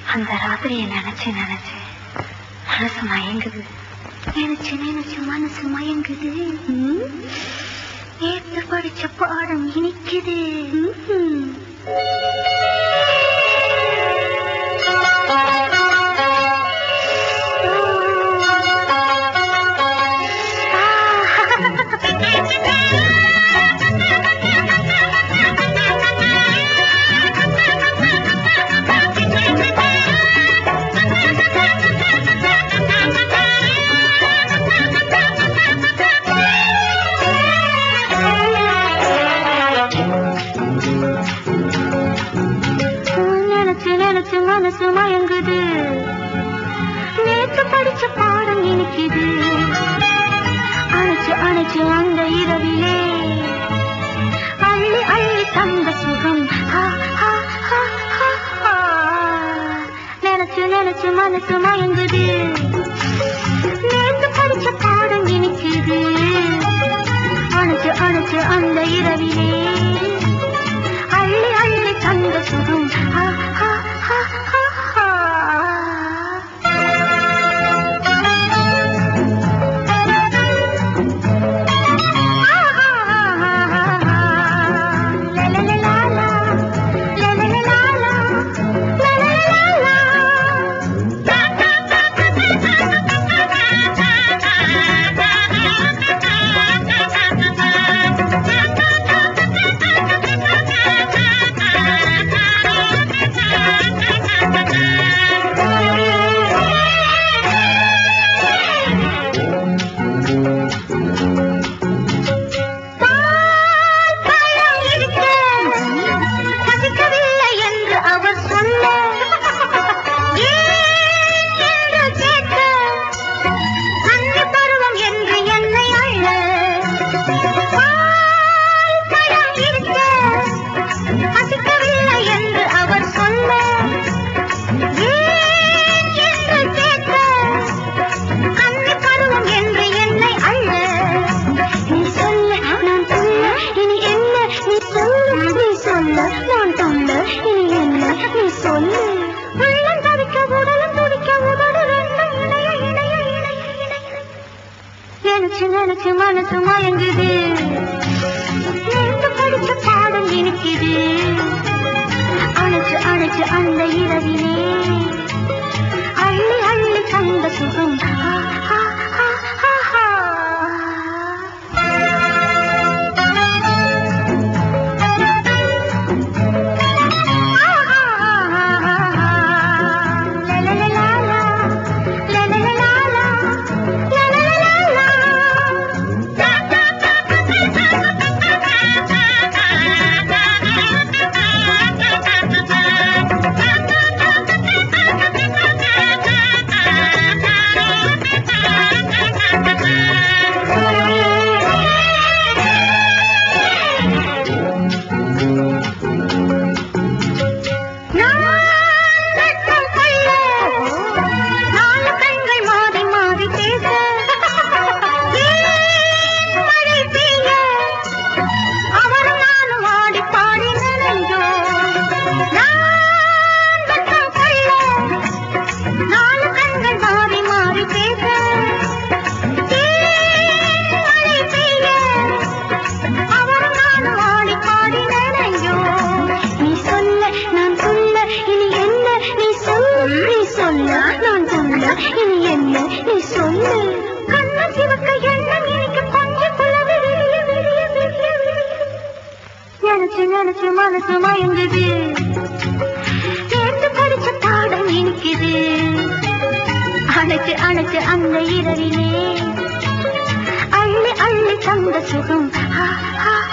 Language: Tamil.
அந்த ராத்திரியை நினைச்சு நினைச்சு மனசு மயங்குது நினைச்சு நினைச்சு மனசு மயங்குது ம். நேத்து படிச்ச பாடம் இனிக்குது ம். நினைச்சு நினைச்சு மனசு மயங்குது நேத்து படிச்ச பாடம் இனிக்குது அணைச்சு அணைச்சு அந்த இரவிலே அள்ளி அள்ளி தந்த சுகம் ஹா, ஹா, ஹா, ஹா, ஹா. நினைச்சு நினைச்சு மனசு மயங்குது நேத்து படிச்ச பாடம் இனிக்குது அணைச்சு அணைச்சு அந்த இரவிலே அள்ளி அள்ளி தந்த சுகம் ஹா, ஹா, ஹா, ஹா, ஹா. பழம் இருக்க பசிக்கவில்லை என்று அவர் சொல்ல ஏன் என்று கேட்க அன்று பருவம் என்று என்னை அள்ள பழம் இருக்க பசிக்கவில்லை என்று அவர் சொல்ல ஏன் என்று கேட்க அன்று பருவம் என்று என்னை அள்ள நீ சொல்ல நான் சொல்ல இனி என்ன நீ சொல்ல நீ சொல்ல நான் சொல்ல இனி என்ன நீ சொல்லு உள்ளம் தவிக்க உடலும் துடிக்க உதடு ரெண்டும் இணைய இணைய இணைய இணைய நினைச்சு நினைச்சு மனசு மயங்குது நேத்து படிச்ச பாடம் இனிக்குது அணைச்சு அணைச்சு அந்த இரவிலே அள்ளி அள்ளி தந்த சுகம் ஆ, ஆ, ஆ, ஆ, ஆ. நாலு பெண்கள் மாறி மாறி பேச ஏன் மழை பெய்ய அவரும் நானும் ஆடி பாடி நினைஞ்சோம் நான் வெட்கம் கொள்ள நாலு கண்கள் மாறி மாறி பேச ஏன் மழை பெய்ய அவரும் நானும் ஆடி பாடி நினைஞ்சோம் நீ சொல்ல நான் சொல்ல இனி என்ன நீ சொல்ல நீ சொல்ல நான் சொல்ல இனி என்ன நீ சொல்லு கண்ண சிவக்க எண்ணம் எனக்கு பஞ்சு புலவு விரிய விரிய விரிய விரிய நினைச்சு நினைச்சு மனசு மயங்குது சேர்ந்து படிச்ச பாடம் இனிக்குது அணைச்சு அணைச்சு அந்த இரவிலே அள்ளி அள்ளி தந்த சுகம் ஆ, ஆ,